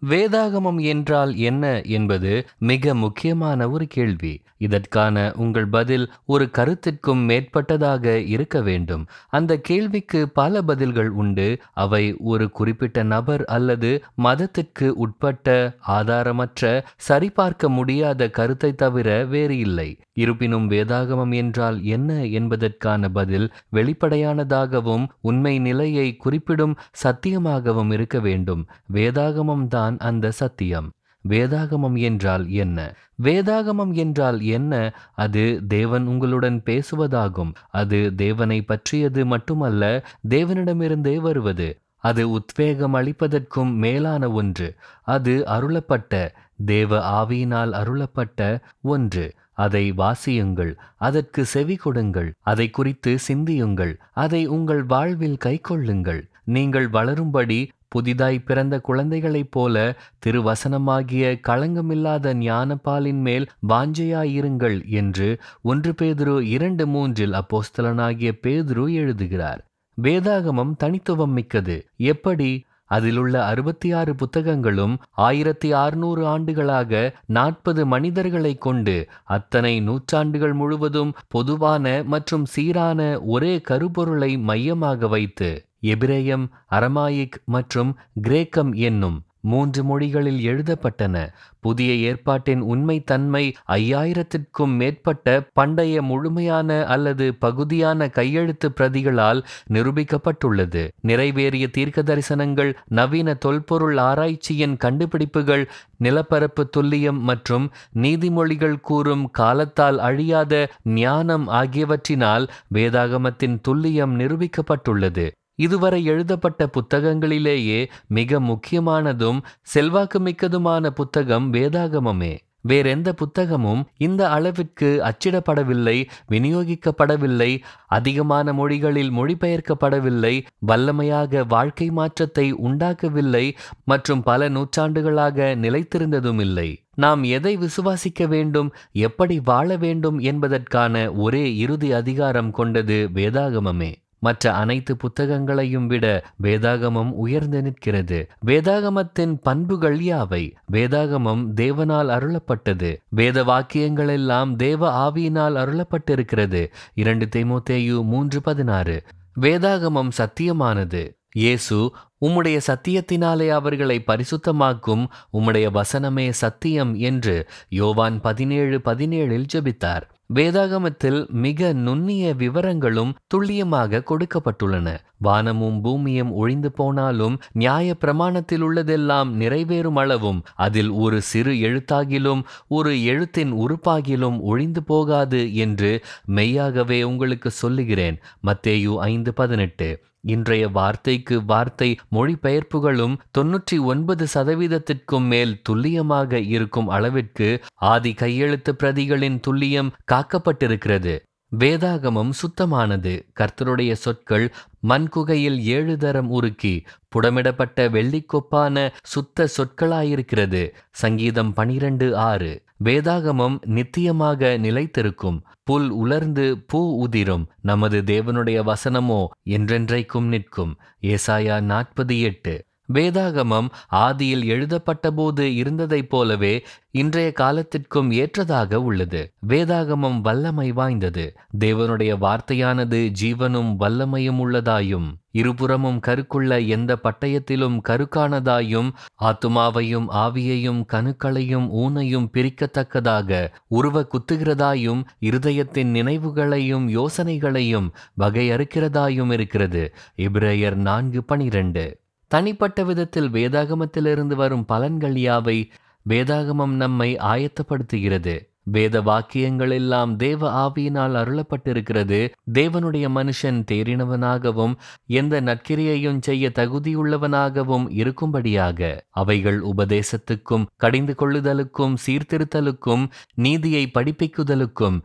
வேதாகமம் என்றால் என்ன என்பது மிக முக்கியமான ஒரு கேள்வி இதற்கான உங்கள் பதில் ஒரு கருத்திற்கும் மேற்பட்டதாக இருக்க வேண்டும் அந்த கேள்விக்கு பல பதில்கள் உண்டு அவை ஒரு குறிப்பிட்ட நபர் அல்லது மதத்திற்கு உட்பட்ட ஆதாரமற்ற சரிபார்க்க முடியாத கருத்தை தவிர வேறு இல்லை இருப்பினும் வேதாகமம் என்றால் என்ன என்பதற்கான பதில் வெளிப்படையானதாகவும் உண்மை நிலையை குறிப்பிடும் சத்தியமாகவும் இருக்க வேண்டும் வேதாகமம் தான் அந்த சத்தியம் வேதாகமம் என்றால் என்ன வேதாகமம் என்றால் என்ன அது தேவன் உங்களுடன் பேசுவதாகும் அது தேவனை பற்றியது மட்டுமல்ல தேவனிடமிருந்தே வருவது அது உத்வேகம் அளிப்பதற்கும் மேலான ஒன்று அது அருளப்பட்ட தேவ ஆவியினால் அருளப்பட்ட ஒன்று அதை வாசியுங்கள் அதற்கு செவி கொடுங்கள் அதை குறித்து சிந்தியுங்கள் அதை உங்கள் வாழ்வில் கைக்கொள்ளுங்கள் நீங்கள் வளரும்படி புதிதாய் பிறந்த குழந்தைகளைப் போல திருவசனமாகிய களங்கமில்லாத ஞானப்பாலின் மேல் வாஞ்சையாயிருங்கள் என்று ஒன்று பேதுரு இரண்டு மூன்றில் அப்போஸ்தலனாகிய பேதுரு எழுதுகிறார் வேதாகமம் தனித்துவம் மிக்கது எப்படி அதிலுள்ள அறுபத்தி ஆறு புத்தகங்களும் ஆயிரத்தி அறுநூறு ஆண்டுகளாக நாற்பது மனிதர்களைக் கொண்டு அத்தனை நூற்றாண்டுகள் முழுவதும் பொதுவான மற்றும் சீரான ஒரே கருப்பொருளை மையமாக வைத்து எபிரேயம் அரமாயிக் மற்றும் கிரேக்கம் என்னும் மூன்று மொழிகளில் எழுதப்பட்டன புதிய ஏற்பாட்டின் உண்மைத்தன்மை ஐயாயிரத்திற்கும் மேற்பட்ட பண்டைய முழுமையான அல்லது பகுதியான கையெழுத்து பிரதிகளால் நிரூபிக்கப்பட்டுள்ளது நிறைவேறிய தீர்க்க தரிசனங்கள் நவீன தொல்பொருள் ஆராய்ச்சியின் கண்டுபிடிப்புகள் நிலப்பரப்பு துல்லியம் மற்றும் நீதிமொழிகள் கூறும் காலத்தால் அழியாத ஞானம் ஆகியவற்றினால் வேதாகமத்தின் துல்லியம் நிரூபிக்கப்பட்டுள்ளது இதுவரை எழுதப்பட்ட புத்தகங்களிலேயே மிக முக்கியமானதும் செல்வாக்குமிக்கதுமான புத்தகம் வேதாகமமே வேறெந்த புத்தகமும் இந்த அளவிற்கு அச்சிடப்படவில்லை விநியோகிக்கப்படவில்லை அதிகமான மொழிகளில் மொழிபெயர்க்கப்படவில்லை வல்லமையாக வாழ்க்கை மாற்றத்தை உண்டாக்கவில்லை மற்றும் பல நூற்றாண்டுகளாக நிலைத்திருந்ததும் இல்லை நாம் எதை விசுவாசிக்க வேண்டும் எப்படி வாழ வேண்டும் என்பதற்கான ஒரே இறுதி அதிகாரம் கொண்டது வேதாகமமே மற்ற அனைத்து புத்தகங்களையும் விட வேதாகமம் உயர்ந்து நிற்கிறது வேதாகமத்தின் பண்புகள் யாவை வேதாகமம் தேவனால் அருளப்பட்டது வேத வாக்கியங்கள் எல்லாம் தேவ ஆவியினால் அருளப்பட்டிருக்கிறது இரண்டு தேமோத்தேயு மூன்று பதினாறு வேதாகமம் சத்தியமானது இயேசு உம்முடைய சத்தியத்தினாலே அவர்களை பரிசுத்தமாக்கும் உம்முடைய வசனமே சத்தியம் என்று யோவான் பதினேழு பதினேழில் ஜெபித்தார் வேதாகமத்தில் மிக நுண்ணிய விவரங்களும் துல்லியமாக கொடுக்கப்பட்டுள்ளன வானமும் பூமியும் ஒழிந்து போனாலும் நியாய பிரமாணத்தில் உள்ளதெல்லாம் நிறைவேறும் அளவும் அதில் ஒரு சிறு எழுத்தாகிலும் ஒரு எழுத்தின் உறுப்பாகிலும் ஒழிந்து போகாது என்று மெய்யாகவே உங்களுக்கு சொல்லுகிறேன் மத்தேயு ஐந்து பதினெட்டு இன்றைய வார்த்தைக்கு வார்த்தை மொழிபெயர்ப்புகளும் தொன்னூற்றி ஒன்பது சதவீதத்திற்கும் மேல் துல்லியமாக இருக்கும் அளவிற்கு ஆதி கையெழுத்து பிரதிகளின் துல்லியம் காக்கப்பட்டிருக்கிறது வேதாகமம் சுத்தமானது கர்த்தருடைய சொற்கள் மண்குகையில் ஏழு தரம் உருக்கி புடமிடப்பட்ட வெள்ளிக்கொப்பான சுத்த சொற்களாயிருக்கிறது சங்கீதம் பனிரெண்டு ஆறு வேதாகமம் நித்தியமாக நிலைத்திருக்கும் புல் உலர்ந்து பூ உதிரும் நமது தேவனுடைய வசனமோ என்றென்றைக்கும் நிற்கும் ஏசாயா நாற்பது எட்டு வேதாகமம் ஆதியில் எழுதப்பட்டபோது இருந்ததைப் போலவே இன்றைய காலத்திற்கும் ஏற்றதாக உள்ளது வேதாகமம் வல்லமை வாய்ந்தது தேவனுடைய வார்த்தையானது ஜீவனும் வல்லமையும் உள்ளதாயும் இருபுறமும் கருக்குள்ள எந்த பட்டயத்திலும் கருக்கானதாயும் ஆத்துமாவையும் ஆவியையும் கணுக்களையும் ஊனையும் பிரிக்கத்தக்கதாக உருவ குத்துகிறதாயும் இருதயத்தின் நினைவுகளையும் யோசனைகளையும் வகையறுக்கிறதாயும் இருக்கிறது இப்ரேயர் நான்கு பனிரெண்டு தனிப்பட்ட விதத்தில் வேதாகமத்திலிருந்து வரும் பலன்கள் யாவை வேதாகமம் நம்மை ஆயத்தப்படுத்துகிறது வேத வாக்கியங்கள் எல்லாம் தேவ ஆவியினால் அருளப்பட்டிருக்கிறது தேவனுடைய மனுஷன் தேறினவனாகவும் எந்த நற்கிரியையும் செய்ய தகுதியுள்ளவனாகவும் இருக்கும்படியாக அவைகள் உபதேசத்துக்கும் கடிந்து கொள்ளுதலுக்கும் சீர்திருத்தலுக்கும் நீதியை படிப்பிக்குதலுக்கும்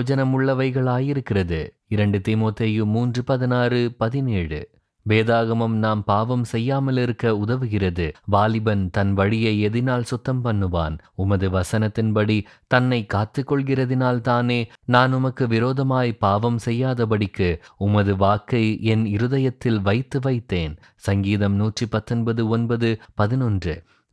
பிரயோஜனமுள்ளவைகளாயிருக்கிறது இரண்டு தீமோத்தேயு மூன்று பதினாறு பதினேழு வேதாகமம் நாம் பாவம் செய்யாமல் இருக்க உதவுகிறது வாலிபன் தன் வழியை எதினால் சுத்தம் பண்ணுவான் உமது வசனத்தின்படி தன்னை காத்துக்கொள்கிறதினால் தானே நான் உமக்கு விரோதமாய் பாவம் செய்யாதபடிக்கு உமது வாக்கை என் இருதயத்தில் வைத்து வைத்தேன் சங்கீதம் நூற்றி பத்தொன்பது ஒன்பது பதினொன்று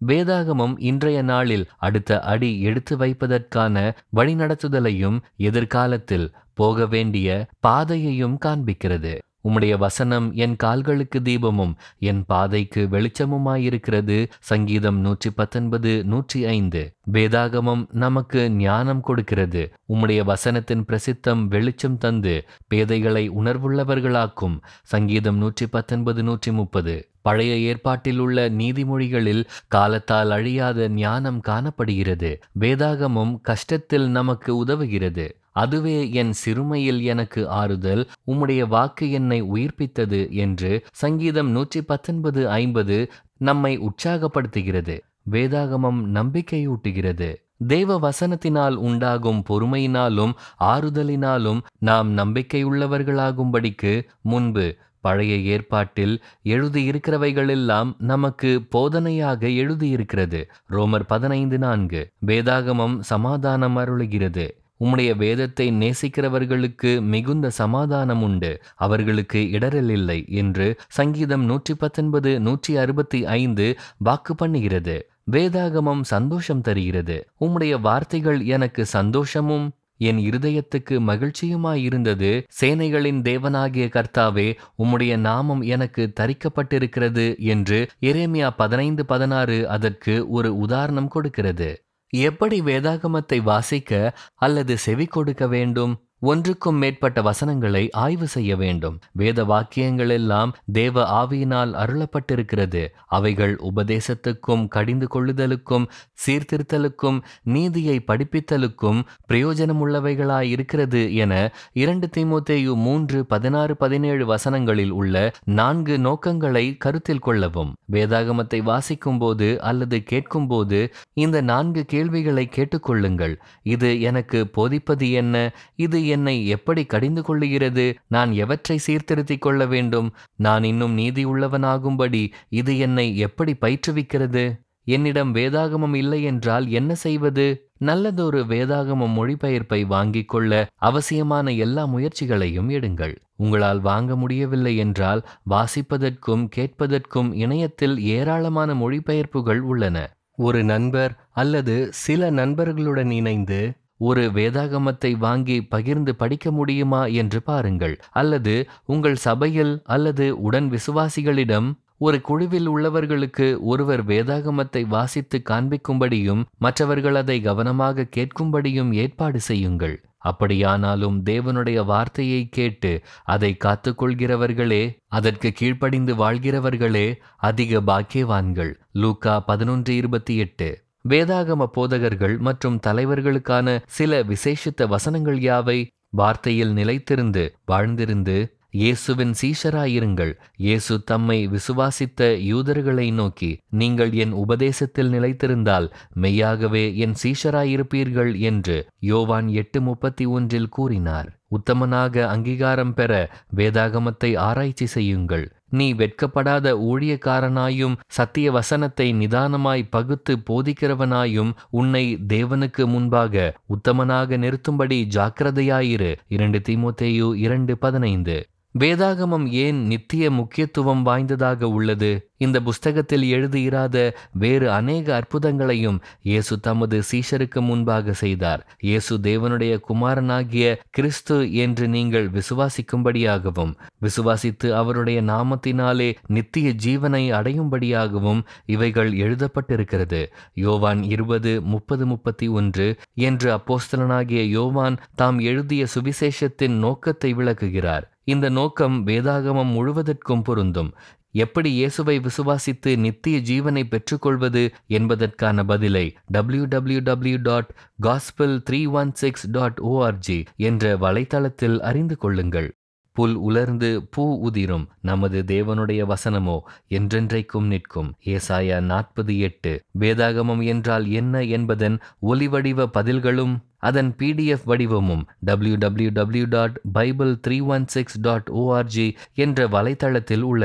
வேதாகமம் இன்றைய நாளில் அடுத்த அடி எடுத்து வைப்பதற்கான வழிநடத்துதலையும் எதிர்காலத்தில் போக வேண்டிய பாதையையும் காண்பிக்கிறது உம்முடைய வசனம் என் கால்களுக்கு தீபமும் என் பாதைக்கு வெளிச்சமுமாயிருக்கிறது சங்கீதம் நூற்றி பத்தொன்பது நூற்றி ஐந்து வேதாகமம் நமக்கு ஞானம் கொடுக்கிறது உம்முடைய வசனத்தின் பிரசித்தம் வெளிச்சம் தந்து பேதைகளை உணர்வுள்ளவர்களாக்கும் சங்கீதம் நூற்றி பத்தொன்பது நூற்றி முப்பது பழைய ஏற்பாட்டில் உள்ள நீதிமொழிகளில் காலத்தால் அழியாத ஞானம் காணப்படுகிறது வேதாகமும் கஷ்டத்தில் நமக்கு உதவுகிறது அதுவே என் சிறுமையில் எனக்கு ஆறுதல் உம்முடைய வாக்கு என்னை உயிர்ப்பித்தது என்று சங்கீதம் நூற்றி பத்தொன்பது ஐம்பது நம்மை உற்சாகப்படுத்துகிறது வேதாகமம் நம்பிக்கையூட்டுகிறது தேவ வசனத்தினால் உண்டாகும் பொறுமையினாலும் ஆறுதலினாலும் நாம் நம்பிக்கையுள்ளவர்களாகும்படிக்கு முன்பு பழைய ஏற்பாட்டில் எழுதியிருக்கிறவைகளெல்லாம் நமக்கு போதனையாக எழுதியிருக்கிறது ரோமர் பதினைந்து நான்கு வேதாகமம் சமாதானம் அருளுகிறது உம்முடைய வேதத்தை நேசிக்கிறவர்களுக்கு மிகுந்த சமாதானம் உண்டு அவர்களுக்கு இடரல் இல்லை என்று சங்கீதம் நூற்றி பத்தொன்பது நூற்றி அறுபத்தி ஐந்து வாக்கு பண்ணுகிறது வேதாகமம் சந்தோஷம் தருகிறது உம்முடைய வார்த்தைகள் எனக்கு சந்தோஷமும் என் இருதயத்துக்கு மகிழ்ச்சியுமாயிருந்தது சேனைகளின் தேவனாகிய கர்த்தாவே உம்முடைய நாமம் எனக்கு தரிக்கப்பட்டிருக்கிறது என்று எரேமியா பதினைந்து பதினாறு அதற்கு ஒரு உதாரணம் கொடுக்கிறது எப்படி வேதாகமத்தை வாசிக்க அல்லது செவி கொடுக்க வேண்டும் ஒன்றுக்கும் மேற்பட்ட வசனங்களை ஆய்வு செய்ய வேண்டும் வேத வாக்கியங்கள் எல்லாம் தேவ ஆவியினால் அருளப்பட்டிருக்கிறது அவைகள் உபதேசத்துக்கும் கடிந்து கொள்ளுதலுக்கும் சீர்திருத்தலுக்கும் நீதியை படிப்பித்தலுக்கும் பிரயோஜனமுள்ளவைகளாய் இருக்கிறது என இரண்டு தீமோத்தேயு மூன்று பதினாறு பதினேழு வசனங்களில் உள்ள நான்கு நோக்கங்களை கருத்தில் கொள்ளவும் வேதாகமத்தை வாசிக்கும் போது அல்லது கேட்கும்போது இந்த நான்கு கேள்விகளை கேட்டுக்கொள்ளுங்கள் இது எனக்கு போதிப்பது என்ன இது என்னை எப்படி கடிந்து கொள்ளுகிறது நான் எவற்றை சீர்திருத்திக் கொள்ள வேண்டும் நான் இன்னும் நீதி உள்ளவனாகும்படி இது என்னை எப்படி பயிற்றுவிக்கிறது என்னிடம் வேதாகமம் இல்லை என்றால் என்ன செய்வது நல்லதொரு வேதாகம மொழிபெயர்ப்பை வாங்கிக் கொள்ள அவசியமான எல்லா முயற்சிகளையும் எடுங்கள் உங்களால் வாங்க முடியவில்லை என்றால் வாசிப்பதற்கும் கேட்பதற்கும் இணையத்தில் ஏராளமான மொழிபெயர்ப்புகள் உள்ளன ஒரு நண்பர் அல்லது சில நண்பர்களுடன் இணைந்து ஒரு வேதாகமத்தை வாங்கி பகிர்ந்து படிக்க முடியுமா என்று பாருங்கள் அல்லது உங்கள் சபையில் அல்லது உடன் விசுவாசிகளிடம் ஒரு குழுவில் உள்ளவர்களுக்கு ஒருவர் வேதாகமத்தை வாசித்து காண்பிக்கும்படியும் மற்றவர்கள் அதை கவனமாக கேட்கும்படியும் ஏற்பாடு செய்யுங்கள் அப்படியானாலும் தேவனுடைய வார்த்தையை கேட்டு அதை காத்துக்கொள்கிறவர்களே அதற்கு கீழ்ப்படிந்து வாழ்கிறவர்களே அதிக பாக்கியவான்கள் லூக்கா பதினொன்று இருபத்தி எட்டு வேதாகம போதகர்கள் மற்றும் தலைவர்களுக்கான சில விசேஷித்த வசனங்கள் யாவை வார்த்தையில் நிலைத்திருந்து வாழ்ந்திருந்து இயேசுவின் சீஷராயிருங்கள் இயேசு தம்மை விசுவாசித்த யூதர்களை நோக்கி நீங்கள் என் உபதேசத்தில் நிலைத்திருந்தால் மெய்யாகவே என் சீஷராயிருப்பீர்கள் என்று யோவான் எட்டு முப்பத்தி ஒன்றில் கூறினார் உத்தமனாக அங்கீகாரம் பெற வேதாகமத்தை ஆராய்ச்சி செய்யுங்கள் நீ வெட்கப்படாத ஊழியக்காரனாயும் சத்திய வசனத்தை நிதானமாய் பகுத்து போதிக்கிறவனாயும் உன்னை தேவனுக்கு முன்பாக உத்தமனாக நிறுத்தும்படி ஜாக்கிரதையாயிரு இரண்டு தீமோத்தேயு இரண்டு பதினைந்து வேதாகமம் ஏன் நித்திய முக்கியத்துவம் வாய்ந்ததாக உள்ளது இந்த புஸ்தகத்தில் எழுதியிராத வேறு அநேக அற்புதங்களையும் இயேசு தமது சீஷருக்கு முன்பாக செய்தார் இயேசு தேவனுடைய குமாரனாகிய கிறிஸ்து என்று நீங்கள் விசுவாசிக்கும்படியாகவும் விசுவாசித்து அவருடைய நாமத்தினாலே நித்திய ஜீவனை அடையும்படியாகவும் இவைகள் எழுதப்பட்டிருக்கிறது யோவான் இருபது முப்பது முப்பத்தி ஒன்று என்று அப்போஸ்தலனாகிய யோவான் தாம் எழுதிய சுவிசேஷத்தின் நோக்கத்தை விளக்குகிறார் இந்த நோக்கம் வேதாகமம் முழுவதற்கும் பொருந்தும் எப்படி இயேசுவை விசுவாசித்து நித்திய ஜீவனை பெற்றுக்கொள்வது என்பதற்கான பதிலை W W W dot gospel three one six dot ORG என்ற வலைத்தளத்தில் அறிந்து கொள்ளுங்கள் புல் உலர்ந்து பூ உதிரும் நமது தேவனுடைய வசனமோ என்றென்றைக்கும் நிற்கும் ஏசாயா நாற்பது எட்டு வேதாகமம் என்றால் என்ன என்பதன் ஒலிவடிவ பதில்களும் அதன் பிடிஎஃப் வடிவமும் W W W dot Bible three one six dot ORG என்ற வலைத்தளத்தில் உள்ளன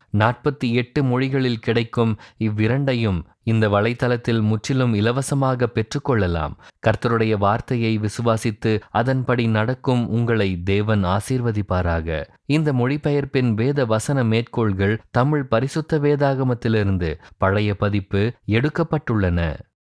நாற்பத்தி எட்டு மொழிகளில் கிடைக்கும் இவ்விரண்டையும் இந்த வலைத்தளத்தில் முற்றிலும் இலவசமாக பெற்றுக்கொள்ளலாம் கர்த்தருடைய வார்த்தையை விசுவாசித்து அதன்படி நடக்கும் உங்களை தேவன் ஆசீர்வதிப்பாராக இந்த மொழிபெயர்ப்பின் வேத வசன மேற்கோள்கள் தமிழ் பரிசுத்த வேதாகமத்திலிருந்து பழைய பதிப்பு எடுக்கப்பட்டுள்ளன